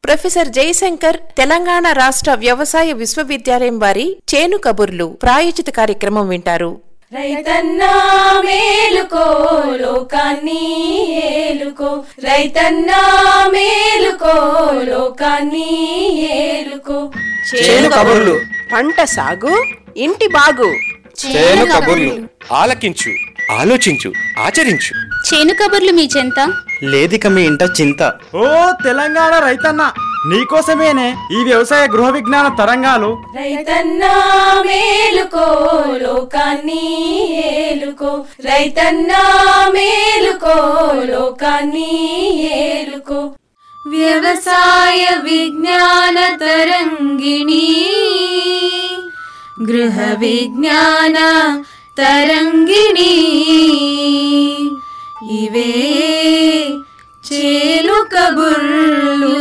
professor Jayashankar Telangana రాష్ట్ర వ్యవసాయ విశ్వవిద్యాలయం వారి చేను కబుర్లు ప్రాయోజిత కార్యక్రమం వింటారు రైతన్నా మేలుకో లోకాన్ని ఏలుకో రైతన్నా మేలుకో లోకాన్ని ఏలుకో చేను కబుర్లు పంట సాగు ఇంటి బాగు చేను కబుర్లు ఆలకించు ఆలోచించు ఆచరించు చేను కబుర్లు మీ చెంత లేదిక మీ ఇంట చింత ఓ తెలంగాణ రైతన్న నీకోసమేనే ఈ వ్యవసాయ గృహ విజ్ఞాన తరంగాలు రైతన్నా మేలుకో లోకాన్ని ఏలుకో రైతన్నా మేలుకో లోకాన్ని ఏలుకో వ్యవసాయ విజ్ఞాన తరంగిణి గృహ విజ్ఞాన తరంగిణి ఇవే చేలు కబుర్లు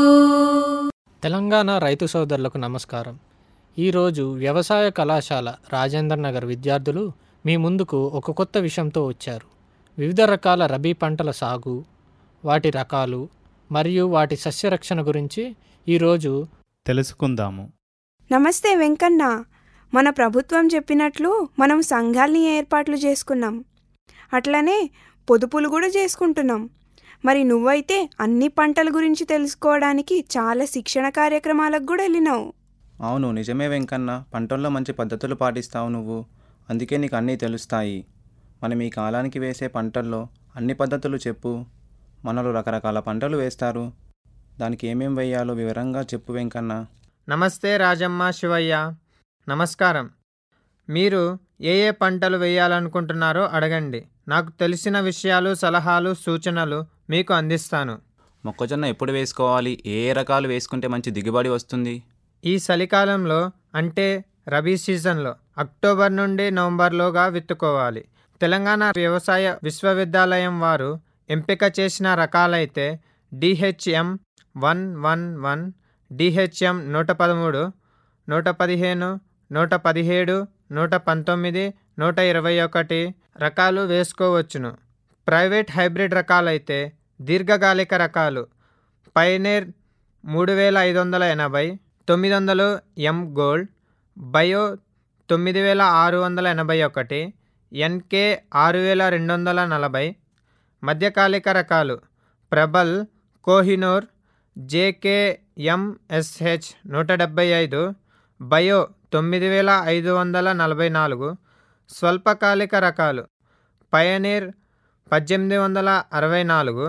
తెలంగాణ రైతు సోదరులకు నమస్కారం ఈరోజు వ్యవసాయ కళాశాల రాజేంద్ర నగర్ విద్యార్థులు మీ ముందుకు ఒక కొత్త విషయంతో వచ్చారు వివిధ రకాల రబీ పంటల సాగు వాటి రకాలు మరియు వాటి సస్యరక్షణ గురించి ఈరోజు తెలుసుకుందాము నమస్తే వెంకన్న మన ప్రభుత్వం చెప్పినట్లు మనం సంఘాల్ని ఏర్పాట్లు చేసుకున్నాం అట్లనే పొదుపులు కూడా చేసుకుంటున్నాం మరి నువ్వైతే అన్ని పంటల గురించి తెలుసుకోవడానికి చాలా శిక్షణ కార్యక్రమాలకు కూడా వెళ్ళినావు అవును నిజమే వెంకన్న పంటల్లో మంచి పద్ధతులు పాటిస్తావు నువ్వు అందుకే నీకు అన్నీ తెలుస్తాయి మనం ఈ కాలానికి వేసే పంటల్లో అన్ని పద్ధతులు చెప్పు మనలో రకరకాల పంటలు వేస్తారు దానికి ఏమేం వేయాలో వివరంగా చెప్పు వెంకన్న నమస్తే రాజమ్మ శివయ్య నమస్కారం మీరు ఏ ఏ పంటలు వేయాలనుకుంటున్నారో అడగండి నాకు తెలిసిన విషయాలు సలహాలు సూచనలు మీకు అందిస్తాను మొక్కజొన్న ఎప్పుడు వేసుకోవాలి ఏ ఏ రకాలు వేసుకుంటే మంచి దిగుబడి వస్తుంది ఈ చలికాలంలో అంటే రబీ సీజన్లో అక్టోబర్ నుండి నవంబర్లోగా విత్తుకోవాలి తెలంగాణ వ్యవసాయ విశ్వవిద్యాలయం వారు ఎంపిక చేసిన రకాలైతే DHM one one one DHM నూట పదమూడు నూట పదిహేను నూట పదిహేడు నూట పంతొమ్మిది నూట ఇరవై ఒకటి రకాలు వేసుకోవచ్చును ప్రైవేట్ హైబ్రిడ్ రకాలైతే దీర్ఘకాలిక రకాలు పైనేర్ మూడు వేల ఐదు వందల ఎనభై తొమ్మిది వందలు ఎం గోల్డ్ బయో తొమ్మిది వేల ఆరు వందల ఎనభై ఒకటి ఎన్కే ఆరు వేల రెండు వందల నలభై మధ్యకాలిక రకాలు ప్రబల్ కోహినూర్ జేకేఎంఎస్హెచ్ నూట డెబ్బై ఐదు బయో తొమ్మిది వేల ఐదు వందల నలభై నాలుగు స్వల్పకాలిక రకాలు పయనీర్ పద్దెనిమిది వందల అరవై నాలుగు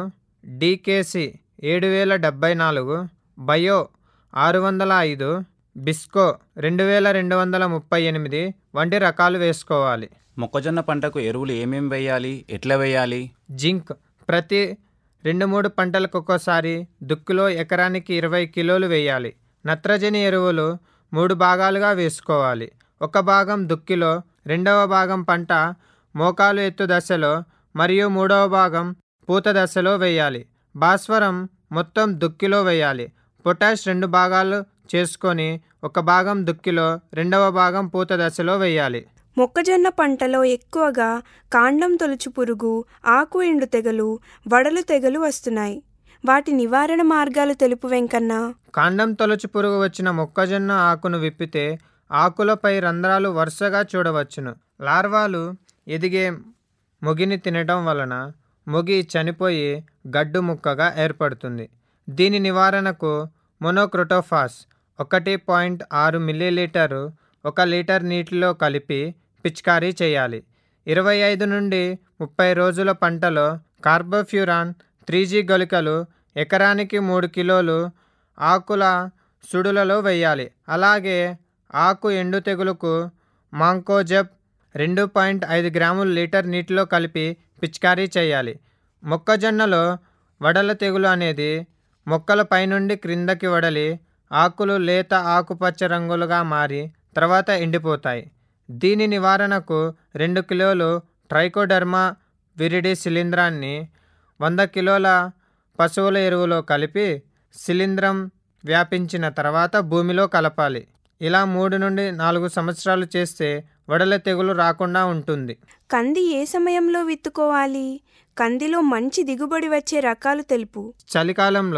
డీకేసి ఏడు వేల డెబ్బై నాలుగు బయో ఆరు వందల ఐదు బిస్కో రెండు వేల రెండు వందల ముప్పై ఎనిమిది వంటి రకాలు వేసుకోవాలి మొక్కజొన్న పంటకు ఎరువులు ఏమేం వేయాలి ఎట్లా వేయాలి జింక్ ప్రతి రెండు మూడు పంటలకు ఒక్కోసారి దుక్కులో ఎకరానికి ఇరవై కిలోలు వేయాలి నత్రజని ఎరువులు మూడు భాగాలుగా వేసుకోవాలి ఒక భాగం దుక్కిలో రెండవ భాగం పంట మోకాలు ఎత్తు దశలో మరియు మూడవ భాగం పూత దశలో వేయాలి భాస్వరం మొత్తం దుక్కిలో వేయాలి పొటాష్ రెండు భాగాలు చేసుకొని ఒక భాగం దుక్కిలో రెండవ భాగం పూత దశలో వేయాలి మొక్కజొన్న పంటలో ఎక్కువగా కాండం తొలుచు పురుగు ఆకు ఎండు తెగలు వడలు తెగలు వస్తున్నాయి వాటి నివారణ మార్గాలు తెలుపు వెంకన్న కాండం తొలచు పురుగు వచ్చిన మొక్కజొన్న ఆకును విప్పితే ఆకులపై రంధ్రాలు వరుసగా చూడవచ్చును లార్వాలు ఎదిగే మొగిని తినడం వలన మొగి చనిపోయి గడ్డు ముక్కగా ఏర్పడుతుంది దీని నివారణకు మొనోక్రోటోఫాస్ ఒకటి పాయింట్ ఆరు మిల్లీలీటరు ఒక లీటర్ నీటిలో కలిపి పిచికారీ చేయాలి ఇరవై ఐదు నుండి ముప్పై రోజుల పంటలో కార్బోఫ్యూరాన్ త్రీ జీ గొలికలు ఎకరానికి మూడు కిలోలు ఆకుల సుడులలో వేయాలి అలాగే ఆకు ఎండు తెగులుకు మాంకోజెబ్ రెండు పాయింట్ ఐదు గ్రాములు లీటర్ నీటిలో కలిపి పిచికారీ చేయాలి మొక్కజొన్నలో వడల తెగులు అనేది మొక్కల పైనుండి క్రిందకి వడలి ఆకులు లేత ఆకుపచ్చ రంగులుగా మారి తర్వాత ఎండిపోతాయి దీని నివారణకు రెండు కిలోలు ట్రైకోడర్మా విరిడి శిలీంధ్రాన్ని వంద కిలోల పశువుల ఎరువులో కలిపి శిలీంధ్రం వ్యాపించిన తర్వాత భూమిలో కలపాలి ఇలా మూడు నుండి నాలుగు సంవత్సరాలు చేస్తే వడల తెగులు రాకుండా ఉంటుంది కంది ఏ సమయంలో విత్తుకోవాలి కందిలో మంచి దిగుబడి వచ్చే రకాలు తెలుపు చలికాలంలో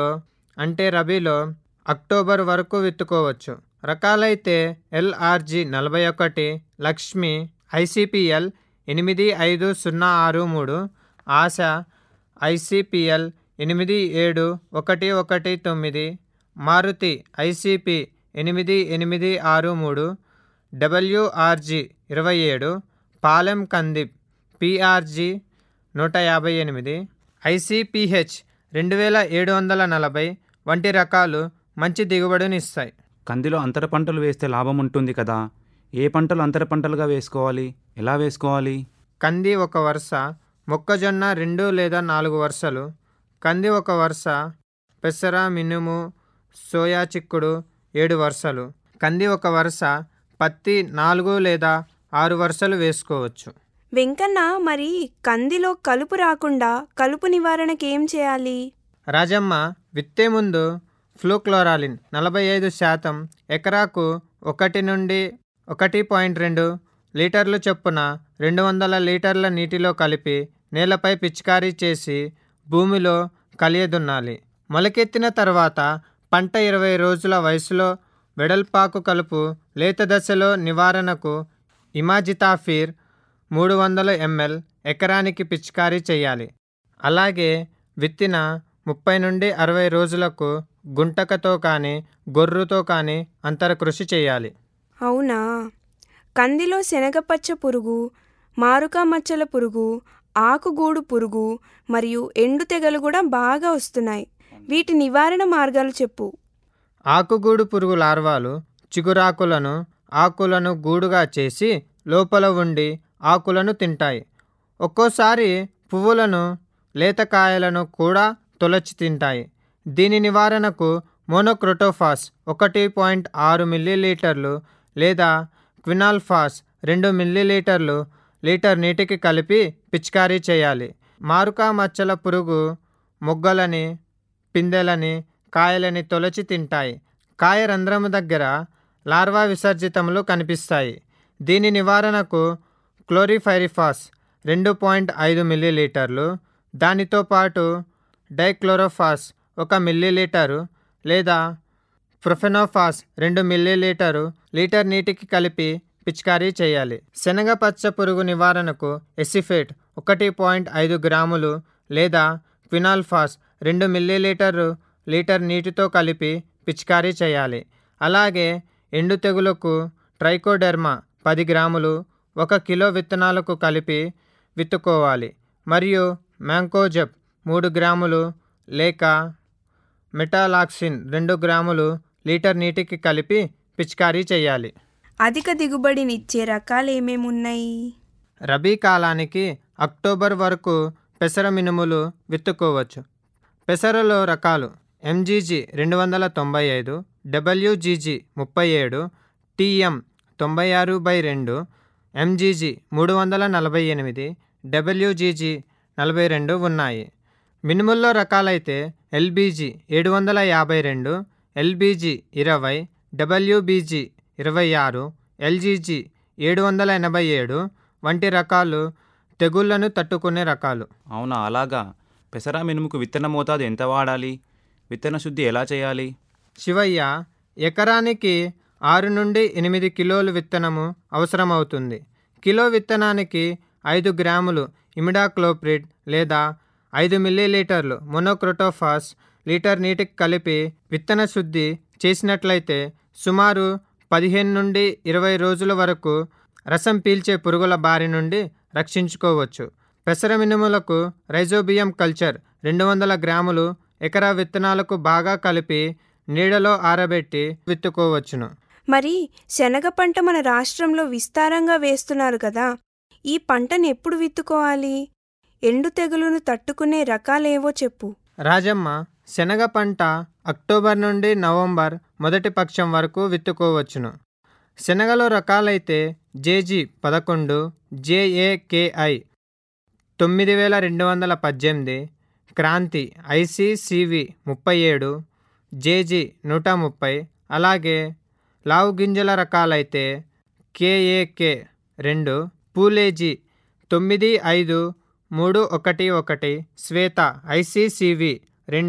అంటే రబీలో అక్టోబర్ వరకు విత్తుకోవచ్చు రకాలైతే ఎల్ఆర్జి నలభై ఒకటి లక్ష్మి ఐసిపిఎల్ ఎనిమిది ఐదు సున్నా ఆరు మూడు ఆశ ఐసిపిఎల్ ఎనిమిది ఏడు ఒకటి ఒకటి తొమ్మిది మారుతి ఐసిపి ఎనిమిది ఎనిమిది ఆరు మూడు డబ్ల్యూఆర్జి ఇరవై ఏడు పాలెం కందిప్ పిఆర్జి నూట యాభై ఎనిమిది ఐసిపిహెచ్ రెండు వేల ఏడు వందల నలభై వంటి రకాలు మంచి దిగుబడినిస్తాయి కందిలో అంతర పంటలు వేస్తే లాభం ఉంటుంది కదా ఏ పంటలు అంతర పంటలుగా వేసుకోవాలి ఎలా వేసుకోవాలి కంది ఒక వరుస మొక్కజొన్న రెండు లేదా నాలుగు వరుసలు కంది ఒక వరుస పెసర మినుము సోయా చిక్కుడు ఏడు వరుసలు కంది ఒక వరుస పత్తి నాలుగు లేదా ఆరు వరుసలు వేసుకోవచ్చు వెంకన్న మరి కందిలో కలుపు రాకుండా కలుపు నివారణకి ఏం చేయాలి రాజమ్మ విత్తే ముందు ఫ్లూక్లోరాలిన్ నలభై ఐదు శాతం ఎకరాకు ఒకటి నుండి ఒకటి పాయింట్ రెండు లీటర్లు చొప్పున రెండు వందల లీటర్ల నీటిలో కలిపి నేలపై పిచికారీ చేసి భూమిలో కలియదున్నాలి మొలకెత్తిన తర్వాత పంట ఇరవై రోజుల వయసులో వెడల్పాకు కలుపు లేత దశలో నివారణకు ఇమాజితాఫీర్ మూడు వందల ఎంఎల్ ఎకరానికి పిచికారీ చేయాలి అలాగే విత్తిన ముప్పై నుండి అరవై రోజులకు గుంటకతో కానీ గొర్రుతో కానీ అంతర కృషి చేయాలి అవునా కందిలో శనగపచ్చ పురుగు మారుక మచ్చల పురుగు ఆకుగూడు పురుగు మరియు ఎండు తెగలు కూడా బాగా వస్తున్నాయి వీటి నివారణ మార్గాలు చెప్పు ఆకుగూడు పురుగు లార్వాలు చిగురాకులను ఆకులను గూడుగా చేసి లోపల ఉండి ఆకులను తింటాయి ఒక్కోసారి పువ్వులను లేతకాయలను కూడా తొలచి తింటాయి దీని నివారణకు మోనోక్రోటోఫాస్ ఒకటి పాయింట్ ఆరు మిల్లీలీటర్లు లేదా క్వినాల్ఫాస్ రెండు మిల్లీలీటర్లు లీటర్ నీటికి కలిపి పిచికారీ చేయాలి మారుకా మచ్చల పురుగు మొగ్గలని పిందెలని కాయలని తొలచి తింటాయి కాయ రంధ్రము దగ్గర లార్వా విసర్జితములు కనిపిస్తాయి దీని నివారణకు క్లోరిఫైరిఫాస్ రెండు పాయింట్ ఐదు మిల్లీలీటర్లు దానితో పాటు డైక్లోరోఫాస్ ఒక మిల్లీలీటరు లేదా ప్రొఫెనోఫాస్ రెండు మిల్లీలీటరు లీటర్ నీటికి కలిపి పిచికారీ చేయాలి శనగ పచ్చ పురుగు నివారణకు ఎసిఫేట్ ఒకటి పాయింట్ ఐదు గ్రాములు లేదా క్వినాల్ఫాస్ రెండు మిల్లీలీటరు లీటర్ నీటితో కలిపి పిచికారీ చేయాలి అలాగే ఎండు తెగులకు ట్రైకోడెర్మా పది గ్రాములు ఒక కిలో విత్తనాలకు కలిపి విత్తుకోవాలి మరియు మ్యాంకోజెప్ మూడు గ్రాములు లేక మెటాలాక్సిన్ రెండు గ్రాములు లీటర్ నీటికి కలిపి పిచికారీ చేయాలి అధిక దిగుబడినిచ్చే రకాలు ఏమేమి ఉన్నాయి రబీ కాలానికి అక్టోబర్ వరకు పెసర మినుములు విత్తుకోవచ్చు పెసరలో రకాలు ఎంజీజీ రెండు వందల తొంభై ఐదు డబ్ల్యూజీజీ ముప్పై ఏడు టీఎం తొంభై ఆరు బై రెండు ఎంజీజీ మూడు వందల నలభై ఎనిమిది డబ్ల్యూజీజీ నలభై రెండు ఉన్నాయి మినుముల్లో రకాలైతే ఎల్బీజీ ఏడు వందల యాభై రెండు ఎల్బీజీ ఇరవై డబ్ల్యూబీజీ ఇరవై ఆరు ఎల్జీజీ ఏడు వందల ఎనభై ఏడు వంటి రకాలు తెగుళ్లను తట్టుకునే రకాలు అవునా అలాగా పెసర మినుముకు విత్తన మోతాదు ఎంత వాడాలి విత్తన శుద్ధి ఎలా చేయాలి శివయ్య ఎకరానికి ఆరు నుండి ఎనిమిది కిలోలు విత్తనము అవసరమవుతుంది కిలో విత్తనానికి ఐదు గ్రాములు ఇమిడాక్లోప్రిడ్ లేదా ఐదు మిల్లీలీటర్లు మొనోక్రోటోఫాస్ లీటర్ నీటికి కలిపి విత్తన శుద్ధి చేసినట్లయితే సుమారు పదిహేను నుండి ఇరవై రోజుల వరకు రసం పీల్చే పురుగుల బారి నుండి రక్షించుకోవచ్చు పెసర మినుములకు రైజోబియం కల్చర్ రెండు వందల గ్రాములు ఎకరా విత్తనాలకు బాగా కలిపి నీడలో ఆరబెట్టి విత్తుకోవచ్చును మరి శనగ పంట మన రాష్ట్రంలో విస్తారంగా వేస్తున్నారు కదా ఈ పంటను ఎప్పుడు విత్తుకోవాలి ఎండు తెగులును తట్టుకునే రకాలేవో చెప్పు రాజమ్మ శనగ పంట అక్టోబర్ నుండి నవంబర్ మొదటి పక్షం వరకు విత్తుకోవచ్చును శనగలో రకాలైతే జేజీ పదకొండు జేఏకేఐ తొమ్మిది వేల రెండు వందల పద్దెనిమిది క్రాంతి ఐసీసీవి ముప్పై ఏడు జేజీ నూట ముప్పై అలాగే లావు గింజల రకాలైతే కేఏకే రెండు పూలేజీ తొమ్మిది ఐదు మూడు ఒకటి ఒకటి శ్వేత ఐసీసీవి రెండు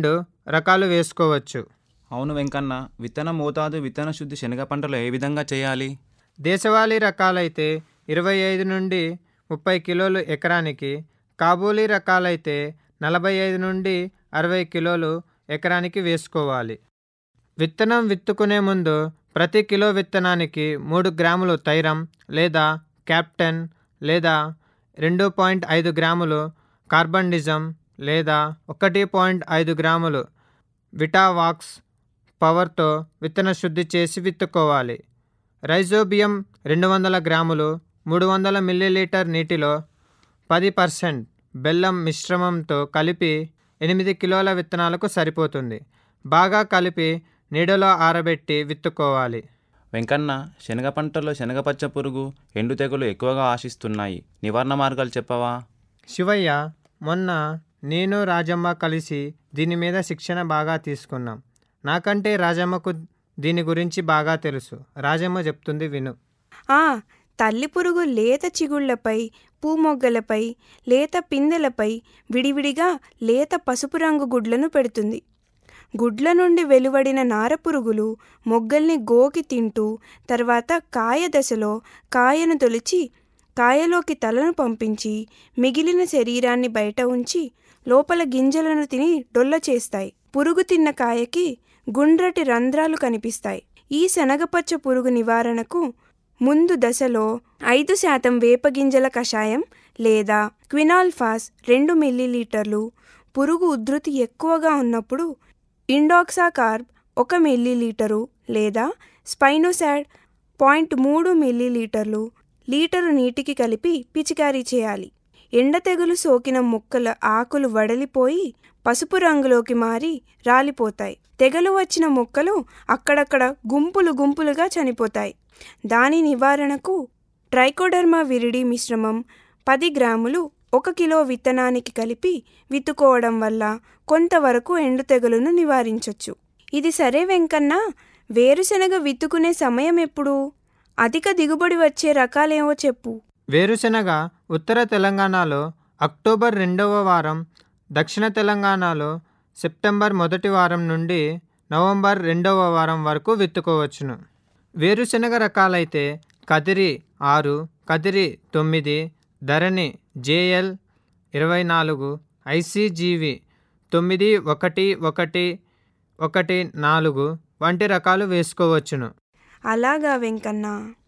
రకాలు వేసుకోవచ్చు అవును వెంకన్న విత్తన మోతాదు విత్తన శుద్ధి శనగ పంటలో ఏ విధంగా చేయాలి దేశవాళీ రకాలైతే ఇరవై ఐదు నుండి ముప్పై కిలోలు ఎకరానికి కాబూలీ రకాలైతే నలభై ఐదు నుండి అరవై కిలోలు ఎకరానికి వేసుకోవాలి విత్తనం విత్తుకునే ముందు ప్రతి కిలో విత్తనానికి మూడు గ్రాములు తైరం లేదా క్యాప్టెన్ లేదా రెండు పాయింట్ ఐదు గ్రాములు కార్బండిజం లేదా ఒకటి పాయింట్ ఐదు గ్రాములు విటావాక్స్ పవర్తో విత్తన శుద్ధి చేసి విత్తుకోవాలి రైజోబియం రెండు వందల గ్రాములు మూడు వందల మిల్లీలీటర్ నీటిలో పది పర్సెంట్ బెల్లం మిశ్రమంతో కలిపి ఎనిమిది కిలోల విత్తనాలకు సరిపోతుంది బాగా కలిపి నీడలో ఆరబెట్టి విత్తుకోవాలి వెంకన్న శనగ పంటలో శనగ పచ్చ పురుగు ఎండు తెగులు ఎక్కువగా ఆశిస్తున్నాయి నివారణ మార్గాలు చెప్పవా శివయ్య మొన్న నేను రాజమ్మ కలిసి దీని మీద శిక్షణ బాగా తీసుకున్నాం నాకంటే రాజమ్మకు దీని గురించి బాగా తెలుసు రాజమ్మ చెప్తుంది విను ఆ తల్లి పురుగు లేత చిగుళ్లపై పూమొగ్గలపై లేత పిందెలపై విడివిడిగా లేత పసుపు రంగు గుడ్లను పెడుతుంది గుడ్ల నుండి వెలువడిన నారపురుగులు మొగ్గల్ని గోకి తింటూ తర్వాత కాయ దశలో కాయను తొలిచి కాయలోకి తలను పంపించి మిగిలిన శరీరాన్ని బయట ఉంచి లోపల గింజలను తిని డొల్ల చేస్తాయి పురుగు తిన్న కాయకి గుండ్రటి రంధ్రాలు కనిపిస్తాయి ఈ శనగపచ్చ పురుగు నివారణకు ముందు దశలో ఐదు శాతం వేపగింజల కషాయం లేదా క్వినాల్ఫాస్ రెండు మిల్లీలీటర్లు పురుగు ఉధృతి ఎక్కువగా ఉన్నప్పుడు ఇండాక్సాకార్బ్ ఒక మిల్లీలీటరు లేదా స్పైనోసాడ్ పాయింట్ మూడు మిల్లీలీటర్లు లీటరు నీటికి కలిపి పిచికారీ చేయాలి ఎండ తెగులు సోకిన మొక్కల ఆకులు వడలిపోయి పసుపు రంగులోకి మారి రాలిపోతాయి తెగలు వచ్చిన మొక్కలు అక్కడక్కడ గుంపులు గుంపులుగా చనిపోతాయి దాని నివారణకు ట్రైకోడర్మా విరిడి మిశ్రమం పది గ్రాములు ఒక కిలో విత్తనానికి కలిపి విత్తుకోవడం వల్ల కొంతవరకు ఎండు తెగులును నివారించవచ్చు ఇది సరే వెంకన్న వేరుశెనగ విత్తుకునే సమయం ఎప్పుడు అధిక దిగుబడి వచ్చే రకాలేవో చెప్పు వేరుశెనగ ఉత్తర తెలంగాణలో అక్టోబర్ రెండవ వారం దక్షిణ తెలంగాణలో సెప్టెంబర్ మొదటి వారం నుండి నవంబర్ రెండవ వారం వరకు విత్తుకోవచ్చును వేరుశెనగ రకాలైతే కదిరి ఆరు కదిరి తొమ్మిది ధరణి జేఎల్ ఇరవై నాలుగు ఐసీజీవి తొమ్మిది ఒకటి ఒకటి ఒకటి నాలుగు వంటి రకాలు వేసుకోవచ్చును అలాగా వెంకన్న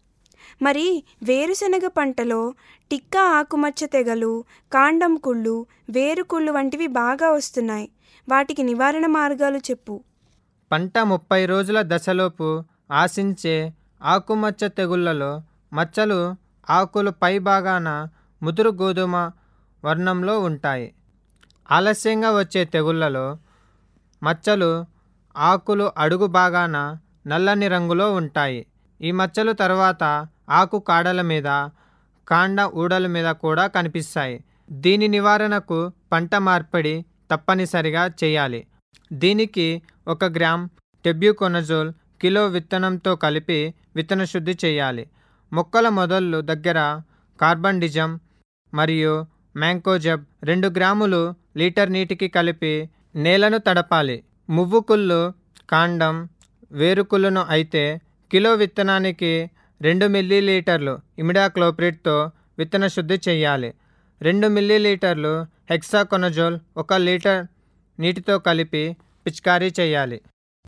మరి వేరుశెనగ పంటలో టిక్కా ఆకుమచ్చ తెగలు కాండం కుళ్ళు వేరుకుళ్ళు వంటివి బాగా వస్తున్నాయి వాటికి నివారణ మార్గాలు చెప్పు పంట ముప్పై రోజుల దశలోపు ఆశించే ఆకుమచ్చ తెగుళ్లలో మచ్చలు ఆకులు పై భాగాన ముదురు గోధుమ వర్ణంలో ఉంటాయి ఆలస్యంగా వచ్చే తెగుళ్లలో మచ్చలు ఆకులు అడుగు భాగాన నల్లని రంగులో ఉంటాయి ఈ మచ్చలు తర్వాత ఆకు కాడల మీద కాండ ఊడల మీద కూడా కనిపిస్తాయి దీని నివారణకు పంట మార్పిడి తప్పనిసరిగా చేయాలి దీనికి ఒక గ్రామ్ టెబ్యూకొనజోల్ కిలో విత్తనంతో కలిపి విత్తన శుద్ధి చేయాలి మొక్కల మొదళ్ళు దగ్గర కార్బండిజం మరియు మ్యాంకోజబ్ రెండు గ్రాములు లీటర్ నీటికి కలిపి నేలను తడపాలి మువ్వు కుళ్ళు కాండం వేరుకుళ్ళను అయితే కిలో విత్తనానికి రెండు మిల్లీలీటర్లు ఇమిడాక్లోప్రిడ్తో విత్తన శుద్ధి చేయాలి రెండు మిల్లీలీటర్లు హెక్సాకొనజోల్ ఒక లీటర్ నీటితో కలిపి పిచికారీ చేయాలి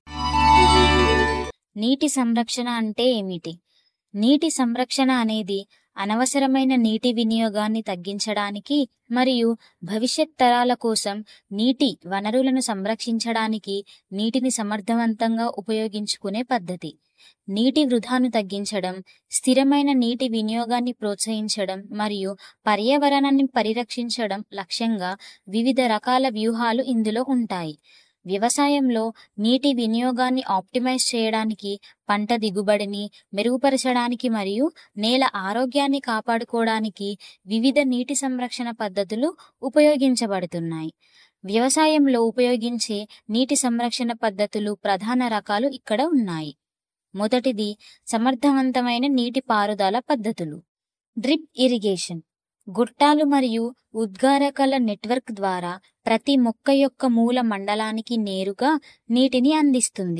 నీటి సంరక్షణ అంటే ఏమిటి నీటి సంరక్షణ అనేది అనవసరమైన నీటి వినియోగాన్ని తగ్గించడానికి మరియు భవిష్యత్ తరాల కోసం నీటి వనరులను సంరక్షించడానికి నీటిని సమర్థవంతంగా ఉపయోగించుకునే పద్ధతి నీటి వృధాను తగ్గించడం స్థిరమైన నీటి వినియోగాన్ని ప్రోత్సహించడం మరియు పర్యావరణాన్ని పరిరక్షించడం లక్ష్యంగా వివిధ రకాల వ్యూహాలు ఇందులో ఉంటాయి వ్యవసాయంలో నీటి వినియోగాన్ని ఆప్టిమైజ్ చేయడానికి పంట దిగుబడిని మెరుగుపరచడానికి మరియు నేల ఆరోగ్యాన్ని కాపాడుకోవడానికి వివిధ నీటి సంరక్షణ పద్ధతులు ఉపయోగించబడుతున్నాయి వ్యవసాయంలో ఉపయోగించే నీటి సంరక్షణ పద్ధతులు ప్రధాన రకాలు ఇక్కడ ఉన్నాయి మొదటిది సమర్థవంతమైన నీటి పారుదల పద్ధతులు డ్రిప్ ఇరిగేషన్ గుట్టాలు మరియు ఉద్గారకాల నెట్వర్క్ ద్వారా ప్రతి మొక్క యొక్క మూల మండలానికి నేరుగా నీటిని అందిస్తుంది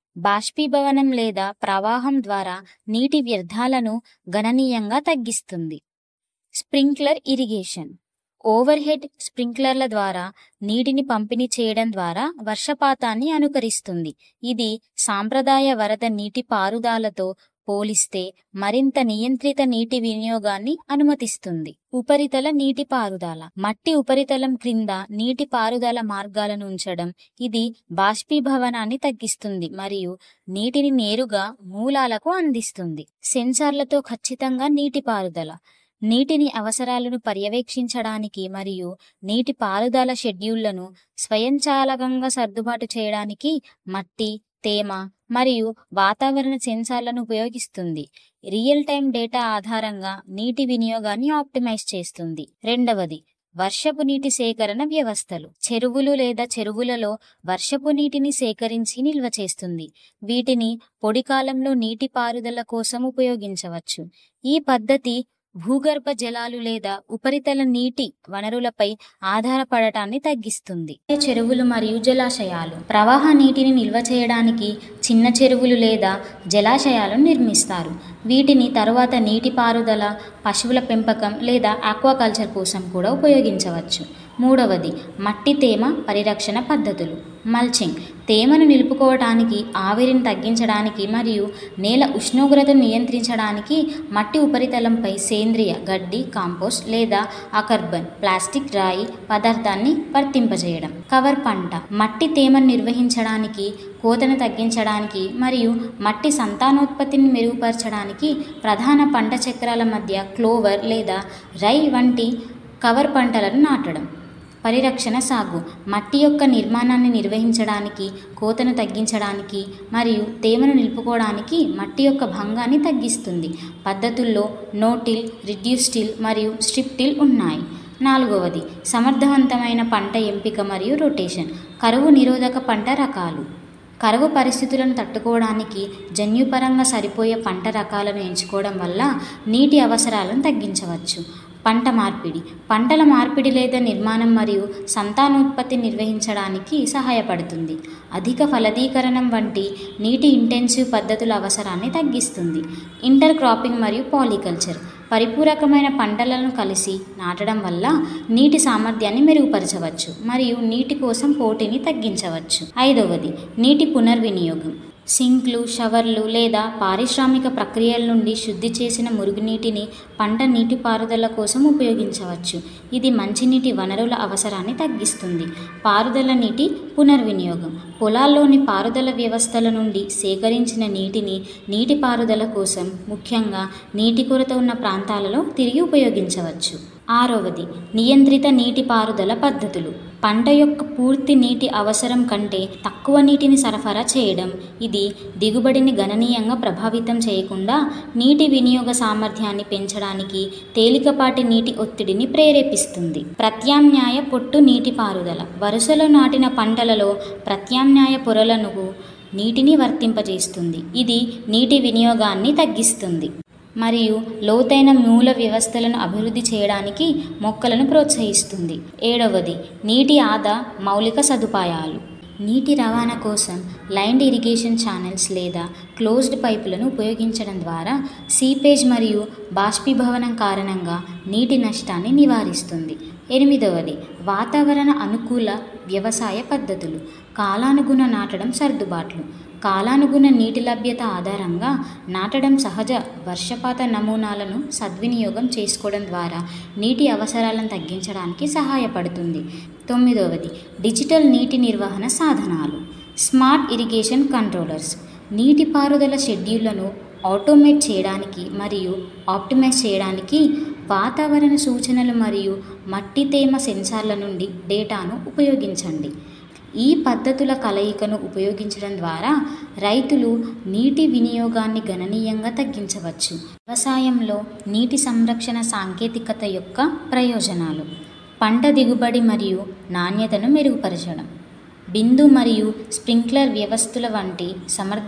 బాష్పీభవనం లేదా ప్రవాహం ద్వారా నీటి వ్యర్థాలను గణనీయంగా తగ్గిస్తుంది స్ప్రింక్లర్ ఇరిగేషన్ ఓవర్ హెడ్ స్ప్రింక్లర్ల ద్వారా నీటిని పంపిణీ చేయడం ద్వారా వర్షపాతాన్ని అనుకరిస్తుంది ఇది సాంప్రదాయ వరద నీటి పారుదాలతో పోలిస్తే మరింత నియంత్రిత నీటి వినియోగాన్ని అనుమతిస్తుంది ఉపరితల నీటి పారుదల మట్టి ఉపరితలం క్రింద నీటి పారుదల మార్గాలను ఉంచడం ఇది బాష్పీభవనాన్ని తగ్గిస్తుంది మరియు నీటిని నేరుగా మూలాలకు అందిస్తుంది సెన్సార్లతో ఖచ్చితంగా నీటి పారుదల నీటిని అవసరాలను పర్యవేక్షించడానికి మరియు నీటి పారుదల షెడ్యూళ్లను స్వయంచాలకంగా సర్దుబాటు చేయడానికి మట్టి తేమ మరియు వాతావరణ సెన్సార్లను ఉపయోగిస్తుంది రియల్ టైం డేటా ఆధారంగా నీటి వినియోగాన్ని ఆప్టిమైజ్ చేస్తుంది రెండవది వర్షపు నీటి సేకరణ వ్యవస్థలు చెరువులు లేదా చెరువులలో వర్షపు నీటిని సేకరించి నిల్వ చేస్తుంది వీటిని పొడి కాలంలో నీటి పారుదల కోసం ఉపయోగించవచ్చు ఈ పద్ధతి భూగర్భ జలాలు లేదా ఉపరితల నీటి వనరులపై ఆధారపడటాన్ని తగ్గిస్తుంది చెరువులు మరియు జలాశయాలు ప్రవాహ నీటిని నిల్వ చేయడానికి చిన్న చెరువులు లేదా జలాశయాలను నిర్మిస్తారు వీటిని తరువాత నీటిపారుదల పశువుల పెంపకం లేదా ఆక్వాకల్చర్ కోసం కూడా ఉపయోగించవచ్చు మూడవది మట్టి తేమ పరిరక్షణ పద్ధతులు మల్చింగ్ తేమను నిలుపుకోవటానికి ఆవిరిని తగ్గించడానికి మరియు నేల ఉష్ణోగ్రతను నియంత్రించడానికి మట్టి ఉపరితలంపై సేంద్రియ గడ్డి కాంపోస్ట్ లేదా అకర్బన్ ప్లాస్టిక్ రాయి పదార్థాన్ని వర్తింపజేయడం కవర్ పంట మట్టి తేమను నిర్వహించడానికి కోతను తగ్గించడానికి మరియు మట్టి సంతానోత్పత్తిని మెరుగుపరచడానికి ప్రధాన పంట చక్రాల మధ్య క్లోవర్ లేదా రై వంటి కవర్ పంటలను నాటడం పరిరక్షణ సాగు మట్టి యొక్క నిర్మాణాన్ని నిర్వహించడానికి కోతను తగ్గించడానికి మరియు తేమను నిలుపుకోవడానికి మట్టి యొక్క భంగాన్ని తగ్గిస్తుంది పద్ధతుల్లో నోటిల్ రిడ్యూస్టిల్ మరియు స్ట్రిప్టిల్ ఉన్నాయి నాలుగవది సమర్థవంతమైన పంట ఎంపిక మరియు రొటేషన్ కరువు నిరోధక పంట రకాలు కరువు పరిస్థితులను తట్టుకోవడానికి జన్యుపరంగా సరిపోయే పంట రకాలను ఎంచుకోవడం వల్ల నీటి అవసరాలను తగ్గించవచ్చు పంట మార్పిడి పంటల మార్పిడి లేదా నిర్మాణం మరియు సంతానోత్పత్తి నిర్వహించడానికి సహాయపడుతుంది అధిక ఫలదీకరణం వంటి నీటి ఇంటెన్సివ్ పద్ధతుల అవసరాన్ని తగ్గిస్తుంది ఇంటర్ క్రాపింగ్ మరియు పాలికల్చర్ పరిపూరకమైన పంటలను కలిసి నాటడం వల్ల నీటి సామర్థ్యాన్ని మెరుగుపరచవచ్చు మరియు నీటి కోసం పోటీని తగ్గించవచ్చు ఐదవది నీటి పునర్వినియోగం సింక్లు షవర్లు లేదా పారిశ్రామిక ప్రక్రియల నుండి శుద్ధి చేసిన మురుగునీటిని పంట నీటిపారుదల కోసం ఉపయోగించవచ్చు ఇది మంచినీటి వనరుల అవసరాన్ని తగ్గిస్తుంది పారుదల నీటి పునర్వినియోగం పొలాల్లోని పారుదల వ్యవస్థల నుండి సేకరించిన నీటిని నీటిపారుదల కోసం ముఖ్యంగా నీటి కొరత ఉన్న ప్రాంతాలలో తిరిగి ఉపయోగించవచ్చు ఆరవది నియంత్రిత నీటిపారుదల పద్ధతులు పంట యొక్క పూర్తి నీటి అవసరం కంటే తక్కువ నీటిని సరఫరా చేయడం ఇది దిగుబడిని గణనీయంగా ప్రభావితం చేయకుండా నీటి వినియోగ సామర్థ్యాన్ని పెంచడానికి తేలికపాటి నీటి ఒత్తిడిని ప్రేరేపిస్తుంది ప్రత్యామ్నాయ పొట్టు నీటిపారుదల వరుసలో నాటిన పంటలలో ప్రత్యామ్నాయ పొరలను నీటిని వర్తింపజేస్తుంది ఇది నీటి వినియోగాన్ని తగ్గిస్తుంది మరియు లోతైన మూల వ్యవస్థలను అభివృద్ధి చేయడానికి మొక్కలను ప్రోత్సహిస్తుంది ఏడవది నీటి ఆదా మౌలిక సదుపాయాలు నీటి రవాణా కోసం లైన్డ్ ఇరిగేషన్ ఛానల్స్ లేదా క్లోజ్డ్ పైపులను ఉపయోగించడం ద్వారా సీపేజ్ మరియు బాష్పీభవనం కారణంగా నీటి నష్టాన్ని నివారిస్తుంది ఎనిమిదవది వాతావరణ అనుకూల వ్యవసాయ పద్ధతులు కాలానుగుణ నాటడం సర్దుబాట్లు కాలానుగుణ నీటి లభ్యత ఆధారంగా నాటడం సహజ వర్షపాత నమూనాలను సద్వినియోగం చేసుకోవడం ద్వారా నీటి అవసరాలను తగ్గించడానికి సహాయపడుతుంది తొమ్మిదవది డిజిటల్ నీటి నిర్వహణ సాధనాలు స్మార్ట్ ఇరిగేషన్ కంట్రోలర్స్ నీటిపారుదల షెడ్యూళ్లను ఆటోమేట్ చేయడానికి మరియు ఆప్టిమైజ్ చేయడానికి వాతావరణ సూచనలు మరియు మట్టి తేమ సెన్సార్ల నుండి డేటాను ఉపయోగించండి ఈ పద్ధతుల కలయికను ఉపయోగించడం ద్వారా రైతులు నీటి వినియోగాన్ని గణనీయంగా తగ్గించవచ్చు వ్యవసాయంలో నీటి సంరక్షణ సాంకేతికత యొక్క ప్రయోజనాలు పంట దిగుబడి మరియు నాణ్యతను మెరుగుపరచడం బిందు మరియు స్ప్రింక్లర్ వ్యవస్థల వంటి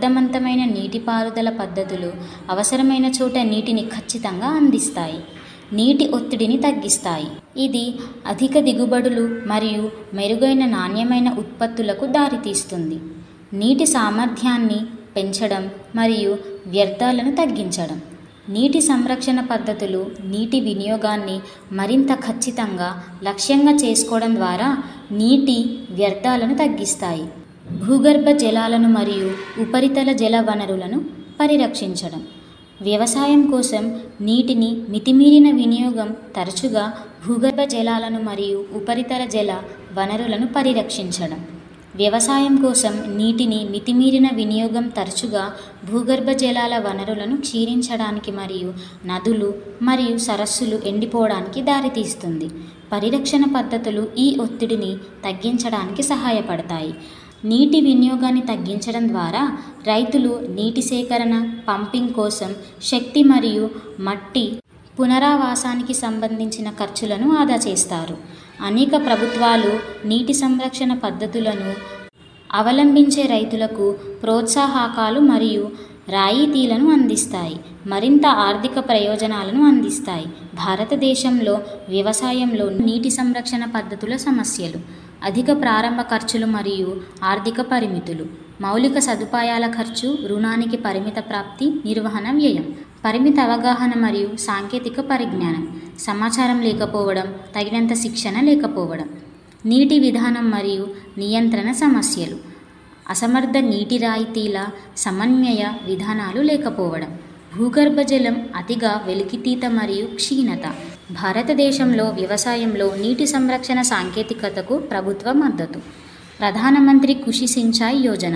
సమర్థవంతమైన నీటిపారుదల పద్ధతులు అవసరమైన చోట నీటిని ఖచ్చితంగా అందిస్తాయి నీటి ఒత్తిడిని తగ్గిస్తాయి ఇది అధిక దిగుబడులు మరియు మెరుగైన నాణ్యమైన ఉత్పత్తులకు దారితీస్తుంది నీటి సామర్థ్యాన్ని పెంచడం మరియు వ్యర్థాలను తగ్గించడం నీటి సంరక్షణ పద్ధతులు నీటి వినియోగాన్ని మరింత ఖచ్చితంగా లక్ష్యంగా చేసుకోవడం ద్వారా నీటి వ్యర్థాలను తగ్గిస్తాయి భూగర్భ జలాలను మరియు ఉపరితల జల వనరులను పరిరక్షించడం వ్యవసాయం కోసం నీటిని మితిమీరిన వినియోగం తరచుగా భూగర్భ జలాలను మరియు ఉపరితల జల వనరులను పరిరక్షించడం వ్యవసాయం కోసం నీటిని మితిమీరిన వినియోగం తరచుగా భూగర్భ జలాల వనరులను క్షీణించడానికి మరియు నదులు మరియు సరస్సులు ఎండిపోవడానికి దారితీస్తుంది పరిరక్షణ పద్ధతులు ఈ ఒత్తిడిని తగ్గించడానికి సహాయపడతాయి నీటి వినియోగాన్ని తగ్గించడం ద్వారా రైతులు నీటి సేకరణ పంపింగ్ కోసం శక్తి మరియు మట్టి పునరావాసానికి సంబంధించిన ఖర్చులను ఆదా చేస్తారు అనేక ప్రభుత్వాలు నీటి సంరక్షణ పద్ధతులను అవలంబించే రైతులకు ప్రోత్సాహకాలు మరియు రాయితీలను అందిస్తాయి మరింత ఆర్థిక ప్రయోజనాలను అందిస్తాయి భారతదేశంలో వ్యవసాయంలో నీటి సంరక్షణ పద్ధతుల సమస్యలు అధిక ప్రారంభ ఖర్చులు మరియు ఆర్థిక పరిమితులు మౌలిక సదుపాయాల ఖర్చు రుణానికి పరిమిత ప్రాప్తి నిర్వహణ వ్యయం పరిమిత అవగాహన మరియు సాంకేతిక పరిజ్ఞానం సమాచారం లేకపోవడం తగినంత శిక్షణ లేకపోవడం నీటి విధానం మరియు నియంత్రణ సమస్యలు అసమర్థ నీటి రాయితీల సమన్వయ విధానాలు లేకపోవడం భూగర్భ జలం అతిగా వెలికితీత మరియు క్షీణత భారతదేశంలో వ్యవసాయంలో నీటి సంరక్షణ సాంకేతికతకు ప్రభుత్వ మద్దతు ప్రధానమంత్రి కృషి సించాయ్ యోజన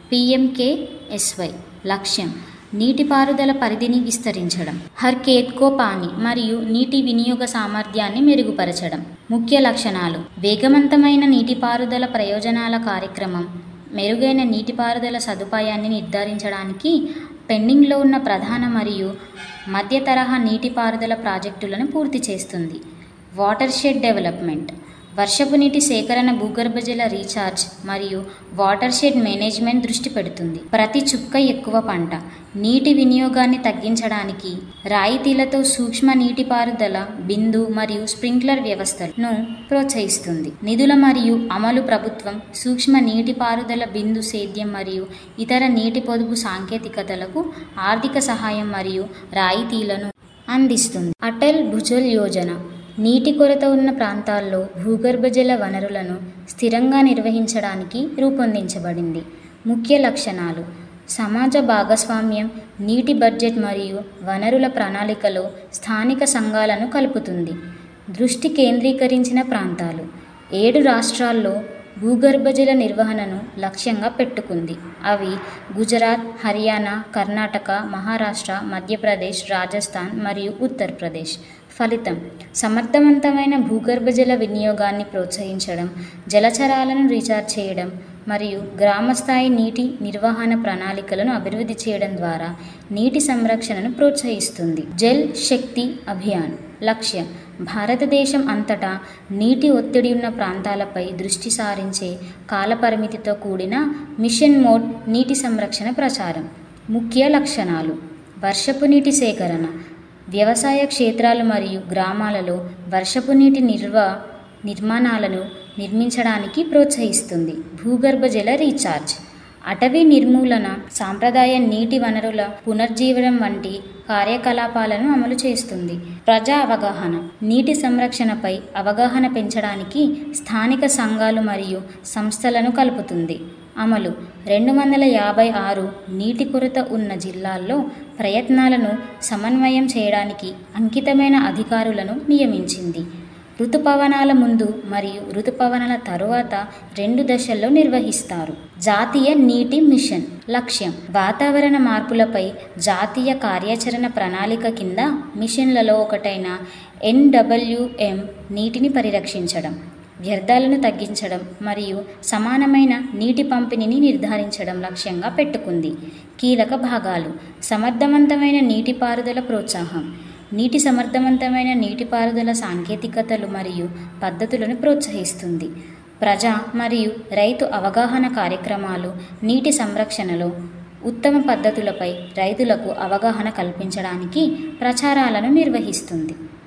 పిఎంకేఎస్వై లక్ష్యం నీటిపారుదల పరిధిని విస్తరించడం హర్ ఖేత్ కో పాని మరియు నీటి వినియోగ సామర్థ్యాన్ని మెరుగుపరచడం ముఖ్య లక్షణాలు వేగవంతమైన నీటిపారుదల ప్రయోజనాల కార్యక్రమం మెరుగైన నీటిపారుదల సదుపాయాన్ని నిర్ధారించడానికి పెండింగ్లో ఉన్న ప్రధాన మరియు మధ్య తరహా నీటిపారుదల ప్రాజెక్టులను పూర్తి చేస్తుంది వాటర్ షెడ్ డెవలప్మెంట్ వర్షపు నీటి సేకరణ భూగర్భ జల రీఛార్జ్ మరియు వాటర్ షెడ్ మేనేజ్మెంట్ దృష్టి పెడుతుంది ప్రతి చుక్క ఎక్కువ పంట నీటి వినియోగాన్ని తగ్గించడానికి రాయితీలతో సూక్ష్మ నీటిపారుదల బిందు మరియు స్ప్రింక్లర్ వ్యవస్థలను ప్రోత్సహిస్తుంది నిధుల మరియు అమలు ప్రభుత్వం సూక్ష్మ నీటిపారుదల బిందు సేద్యం మరియు ఇతర నీటి పొదుపు సాంకేతికతలకు ఆర్థిక సహాయం మరియు రాయితీలను అందిస్తుంది అటల్ భుజల్ యోజన నీటి కొరత ఉన్న ప్రాంతాల్లో భూగర్భ జల వనరులను స్థిరంగా నిర్వహించడానికి రూపొందించబడింది ముఖ్య లక్షణాలు సమాజ భాగస్వామ్యం నీటి బడ్జెట్ మరియు వనరుల ప్రణాళికలో స్థానిక సంఘాలను కలుపుతుంది దృష్టి కేంద్రీకరించిన ప్రాంతాలు ఏడు రాష్ట్రాల్లో భూగర్భ జల నిర్వహణను లక్ష్యంగా పెట్టుకుంది అవి గుజరాత్ హర్యానా కర్ణాటక మహారాష్ట్ర మధ్యప్రదేశ్ రాజస్థాన్ మరియు ఉత్తరప్రదేశ్ ఫలితం సమర్థవంతమైన భూగర్భ జల వినియోగాన్ని ప్రోత్సహించడం జలచరాలను రీఛార్జ్ చేయడం మరియు గ్రామస్థాయి నీటి నిర్వహణ ప్రణాళికలను అభివృద్ధి చేయడం ద్వారా నీటి సంరక్షణను ప్రోత్సహిస్తుంది జల్ శక్తి అభియాన్ లక్ష్యం భారతదేశం అంతటా నీటి ఒత్తిడి ఉన్న ప్రాంతాలపై దృష్టి సారించే కాలపరిమితితో కూడిన మిషన్ మోడ్ నీటి సంరక్షణ ప్రచారం ముఖ్య లక్షణాలు వర్షపు నీటి సేకరణ వ్యవసాయ క్షేత్రాలు మరియు గ్రామాలలో వర్షపు నీటి నిర్వ నిర్మాణాలను నిర్మించడానికి ప్రోత్సహిస్తుంది భూగర్భ జల రీఛార్జ్ అటవీ నిర్మూలన సాంప్రదాయ నీటి వనరుల పునర్జీవనం వంటి కార్యకలాపాలను అమలు చేస్తుంది ప్రజా అవగాహన నీటి సంరక్షణపై అవగాహన పెంచడానికి స్థానిక సంఘాలు మరియు సంస్థలను కలుపుతుంది అమలు రెండు వందల యాభై ఆరు నీటి కొరత ఉన్న జిల్లాల్లో ప్రయత్నాలను సమన్వయం చేయడానికి అంకితమైన అధికారులను నియమించింది ఋతుపవనాల ముందు మరియు ఋతుపవనాల తరువాత రెండు దశల్లో నిర్వహిస్తారు జాతీయ నీటి మిషన్ లక్ష్యం వాతావరణ మార్పులపై జాతీయ కార్యాచరణ ప్రణాళిక కింద మిషన్లలో ఒకటైన ఎన్డబ్ల్యూఎం నీటిని పరిరక్షించడం వ్యర్థాలను తగ్గించడం మరియు సమానమైన నీటి పంపిణీని నిర్ధారించడం లక్ష్యంగా పెట్టుకుంది కీలక భాగాలు సమర్థవంతమైన నీటిపారుదల ప్రోత్సాహం నీటి సమర్థవంతమైన నీటిపారుదల సాంకేతికతలు మరియు పద్ధతులను ప్రోత్సహిస్తుంది ప్రజా మరియు రైతు అవగాహన కార్యక్రమాలు నీటి సంరక్షణలో ఉత్తమ పద్ధతులపై రైతులకు అవగాహన కల్పించడానికి ప్రచారాలను నిర్వహిస్తుంది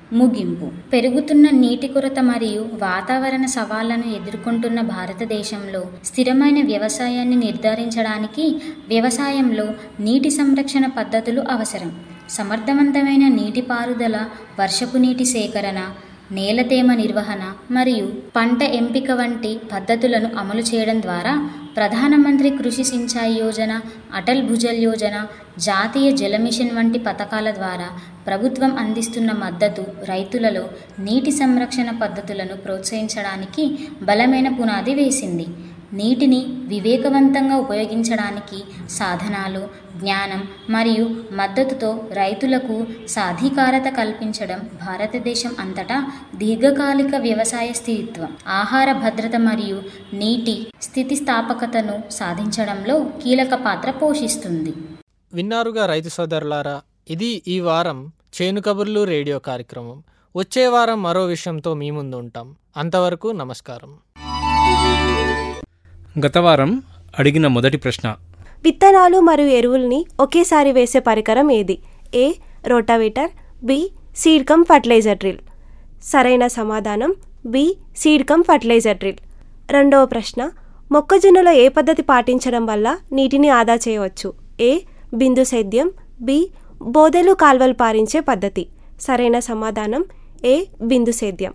ముగింపు పెరుగుతున్న నీటి కొరత మరియు వాతావరణ సవాళ్లను ఎదుర్కొంటున్న భారతదేశంలో స్థిరమైన వ్యవసాయాన్ని నిర్ధారించడానికి వ్యవసాయంలో నీటి సంరక్షణ పద్ధతులు అవసరం సమర్థవంతమైన నీటిపారుదల వర్షపు నీటి సేకరణ నేల తేమ నిర్వహణ మరియు పంట ఎంపిక వంటి పద్ధతులను అమలు చేయడం ద్వారా ప్రధానమంత్రి కృషి సించాయి యోజన అటల్ భుజల్ యోజన జాతీయ జల మిషన్ వంటి పథకాల ద్వారా ప్రభుత్వం అందిస్తున్న మద్దతు రైతులలో నీటి సంరక్షణ పద్ధతులను ప్రోత్సహించడానికి బలమైన పునాది వేసింది నీటిని వివేకవంతంగా ఉపయోగించడానికి సాధనాలు జ్ఞానం మరియు మద్దతుతో రైతులకు సాధికారత కల్పించడం భారతదేశం అంతటా దీర్ఘకాలిక వ్యవసాయ స్థితిత్వం ఆహార భద్రత మరియు నీటి స్థితిస్థాపకతను సాధించడంలో కీలక పాత్ర పోషిస్తుంది విన్నారుగా రైతు సోదరులారా ఇది ఈ వారం చేను కబుర్లు రేడియో కార్యక్రమం వచ్చే వారం మరో విషయంతో మీ ముందు ఉంటాం అంతవరకు నమస్కారం గత వారం అడిగిన మొదటి ప్రశ్న విత్తనాలు మరియు ఎరువుల్ని ఒకేసారి వేసే పరికరం ఏది A rotavator B seed cum fertilizer drill సరైన సమాధానం B seed cum fertilizer drill రెండవ ప్రశ్న మొక్కజొన్నలో ఏ పద్ధతి పాటించడం వల్ల నీటిని ఆదా చేయవచ్చు ఏ బిందు సేద్యం బి బోదెలు కాల్వలు పారించే పద్ధతి సరైన సమాధానం ఏ బిందు సేద్యం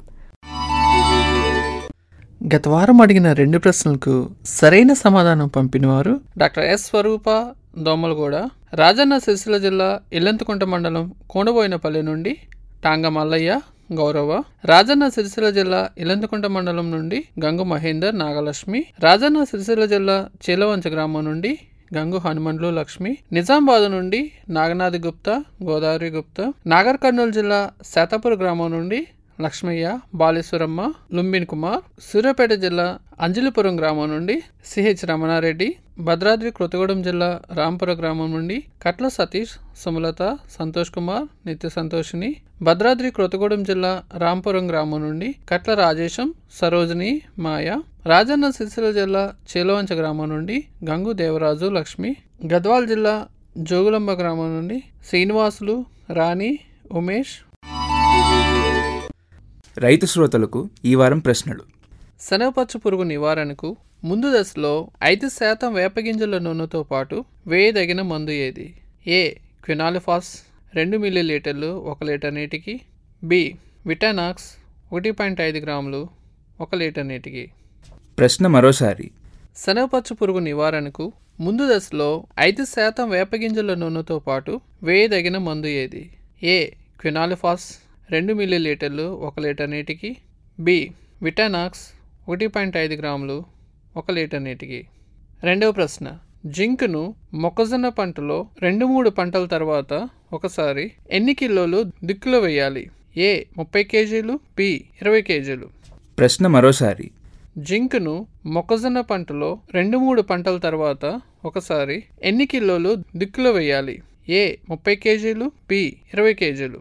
గత వారం అడిగిన రెండు ప్రశ్నలకు సరైన సమాధానం పంపినవారు డాక్టర్ ఎస్ స్వరూప దోమలగూడ రాజన్న సిరిసిల్ల జిల్లా ఇల్లంతకుంట మండలం కోనబోయినపల్లి నుండి టాంగ మల్లయ్య గౌరవ రాజన్న సిరిసిల్ల జిల్లా ఇలంతకుంట మండలం నుండి గంగు మహేందర్ నాగలక్ష్మి రాజన్న సిరిసిల్ల జిల్లా చీలవంచ గ్రామం నుండి గంగు హనుమండ్లు లక్ష్మి నిజామాబాద్ నుండి నాగనాథ్ గుప్తా గోదావరి గుప్తా నాగర్ కర్నూలు జిల్లా శాతాపూర్ గ్రామం నుండి లక్ష్మయ్య బాలేశ్వరమ్మ లుంబిన్ కుమార్ సూర్యాపేట జిల్లా అంజలిపురం గ్రామం నుండి సిహెచ్ రమణారెడ్డి భద్రాద్రి కొత్తగూడెం జిల్లా రాంపుర గ్రామం నుండి కట్ల సతీష్ సుమలత సంతోష్ కుమార్ నిత్య సంతోషిని భద్రాద్రి కొత్తగూడెం జిల్లా రాంపురం గ్రామం నుండి కట్ల రాజేశం సరోజిని మాయ రాజన్న సిరిసిల్ల జిల్లా చేలవంచ గ్రామం నుండి గంగు దేవరాజు లక్ష్మి గద్వాల్ జిల్లా జోగులంబ గ్రామం నుండి శ్రీనివాసులు రాణి ఉమేష్ రైతు శ్రోతలకు ఈ వారం ప్రశ్నలు శనగపచ్చు పురుగు నివారణకు ముందు దశలో ఐదు శాతం వేపగింజల నూనెతో పాటు వేయదగిన మందు ఏది ఏ క్వినాలిఫాస్ రెండు మిల్లీలీటర్లు ఒక లీటర్ నీటికి బి విటానాక్స్ ఒకటి పాయింట్ ఐదు గ్రాములు ఒక లీటర్ నీటికి ప్రశ్న మరోసారి శనగపచ్చు పురుగు నివారణకు ముందు దశలో ఐదు శాతం వేపగింజల నూనెతో పాటు వేయదగిన మందు ఏది ఏ క్వినాలిఫాస్ రెండు మిల్లీలీటర్లు ఒక లీటర్ నీటికి బి విటానాక్స్ ఒకటి పాయింట్ ఐదు గ్రాములు ఒక లీటర్ నీటికి రెండవ ప్రశ్న జింక్ను మొక్కజొన్న పంటలో రెండు మూడు పంటల తర్వాత ఒకసారి ఎన్ని కిలోలు దిక్కులో వేయాలి ఏ ముప్పై కేజీలు బి ఇరవై కేజీలు ప్రశ్న మరోసారి జింక్ను మొక్కజొన్న పంటలో రెండు మూడు పంటల తర్వాత ఒకసారి ఎన్ని కిలోలు దిక్కులో వేయాలి ఏ ముప్పై కేజీలు బి ఇరవై కేజీలు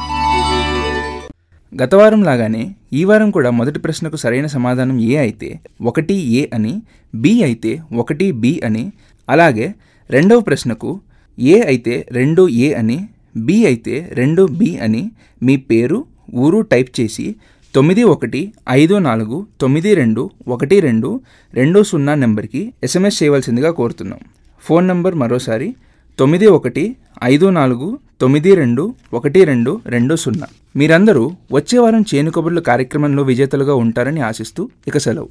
గత వారం లాగానే ఈ వారం కూడా మొదటి ప్రశ్నకు సరైన సమాధానం ఏ అయితే ఒకటి ఏ అని బి అయితే ఒకటి బి అని అలాగే రెండవ ప్రశ్నకు ఏ అయితే రెండు ఏ అని బి అయితే రెండు బి అని మీ పేరు ఊరు టైప్ చేసి తొమ్మిది ఒకటి ఐదు నాలుగు తొమ్మిది రెండు ఒకటి రెండు రెండు సున్నా నెంబర్కి ఎస్ఎంఎస్ చేయవలసిందిగా కోరుతున్నాం ఫోన్ నంబర్ మరోసారి తొమ్మిది ఒకటి ఐదు నాలుగు తొమ్మిది రెండు ఒకటి రెండు రెండు సున్నా మీరందరూ వచ్చే వారం చేను కబుర్లు కార్యక్రమంలో విజేతలుగా ఉంటారని ఆశిస్తూ ఇక సెలవు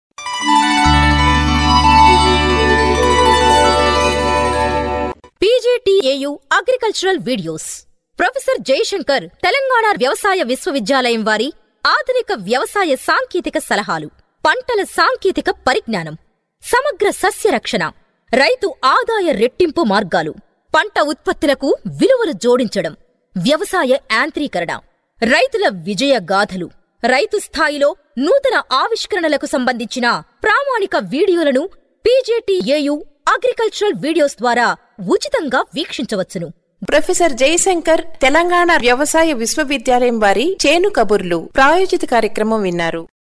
PGTAU agricultural videos professor Jayashankar Telangana వ్యవసాయ విశ్వవిద్యాలయం వారి ఆధునిక వ్యవసాయ సాంకేతిక సలహాలు పంటల సాంకేతిక పరిజ్ఞానం సమగ్ర సస్య రక్షణ రైతు ఆదాయ రెట్టింపు మార్గాలు పంట ఉత్పత్తులకు విలువలు జోడించడం వ్యవసాయ యాంత్రీకరణ రైతుల విజయ గాథలు రైతు స్థాయిలో నూతన ఆవిష్కరణలకు సంబంధించిన ప్రామాణిక వీడియోలను పీజేటీఏయు అగ్రికల్చరల్ వీడియోస్ ద్వారా ఉచితంగా వీక్షించవచ్చును ప్రొఫెసర్ జయశంకర్ తెలంగాణ వ్యవసాయ విశ్వవిద్యాలయం వారి చేను కబుర్లు ప్రాయోజిత కార్యక్రమం విన్నారు